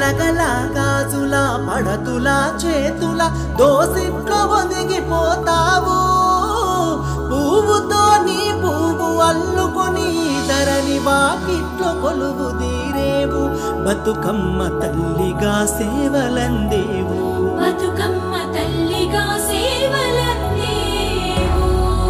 గలగల గాజుల పడతుల చేతుల దోసిట్లో ఒదిగిపోతావు పువ్వుతో నీ పువ్వు అల్లుకొని ధరని వాకిట్లో కొలువు తీరేవు బతుకమ్మ తల్లిగా సేవలందేవు బతుకమ్మ తల్లిగా సేవలందేవు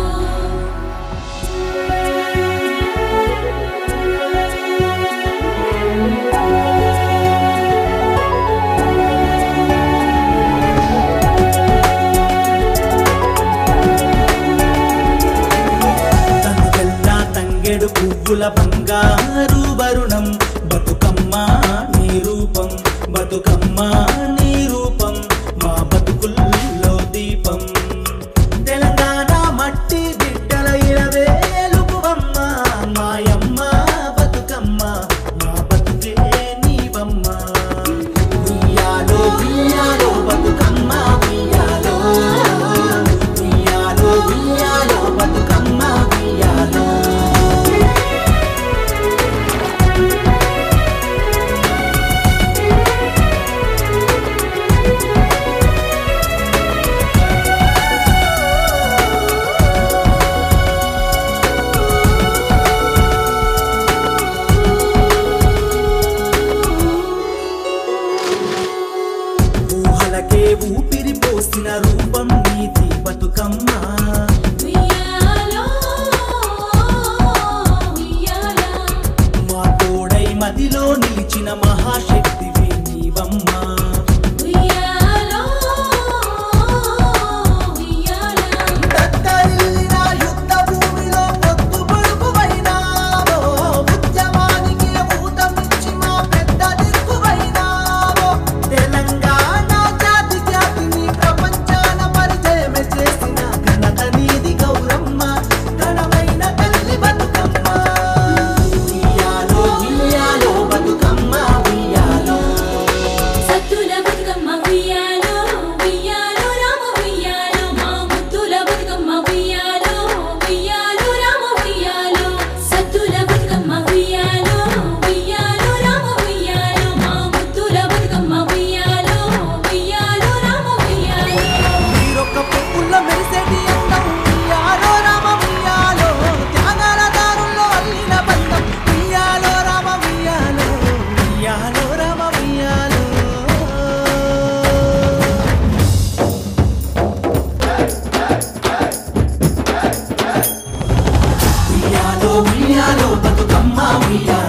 తనుగల్లా తంగెడు పువ్వుల బంగారు వరుణం బతుకమ్మ నీ రూపం బతుకమ్మ నీ రూపం మా బతుకుల్లో దీపం తెలంగాణ మట్టి బిడ్డల ఇరవేలుపువమ్మ మాయమ్మ బతుకమ్మ మా బతుకే నీవమ్మ ఉయ్యాలో ఉయ్యాలో బతుకమ్మ ఉయ్యాలో ఉయ్యాలో ఉయ్యాలో బతుకమ్మ ఉయ్యాలో ఊహలకే ఊపిరి పోసిన రూపం నీతి బతుకమ్మ ఉయ్యాలో ఉయ్యాల మా తోడై మదిలో నిలిచిన మహాశక్తివి నీవమ్మ ఉయ్యాలో ఉయ్యాల దత్తరిల్లిన యుద్ధ భూమిలో పొత్తు పొడుపువైనావో ఉద్యమానికి ఊతమిచ్చి మా పెద్ద దిక్కువైనావో తెలంగాణ జాతి జాతిని ప్రపంచాన పరిచయం చేసిన ఘనత నీది గౌరమ్మ ఘనమైన తల్లి బతుకమ్మ ఉయ్యాలో ఉయ్యాలో బతుకమ్మ ఉయ్యాలో సత్తుల బతుకమ్మ ఉయ్యాలో ఉయ్యాలో రామ ఉయ్యాలో మా ముత్తుల బతుకమ్మ ఉయ్యాలో ఉయ్యాలో రామ ఉయ్యాలో సత్తుల బతుకమ్మ ఉయ్యాలో ఉయ్యాలో రామ ఉయ్యాలో మా ముత్తుల బతుకమ్మ ఉయ్యాలో ఉయ్యాలో రామ ఉయ్యాలో మీరొక్క పువ్వుల్లో మెరిసేటి అందం ఉయ్యాలో రామ ఉయ్యాలో త్యాగాల దారుల్లో అల్లిన బంధం ఉయ్యాలో రామ ఉయ్యాలో ఉయ్యాలో రామ ఉయ్యాలో ఉయ్యాలో ఉయ్యాలో బతుకమ్మ ఉయ్యాలో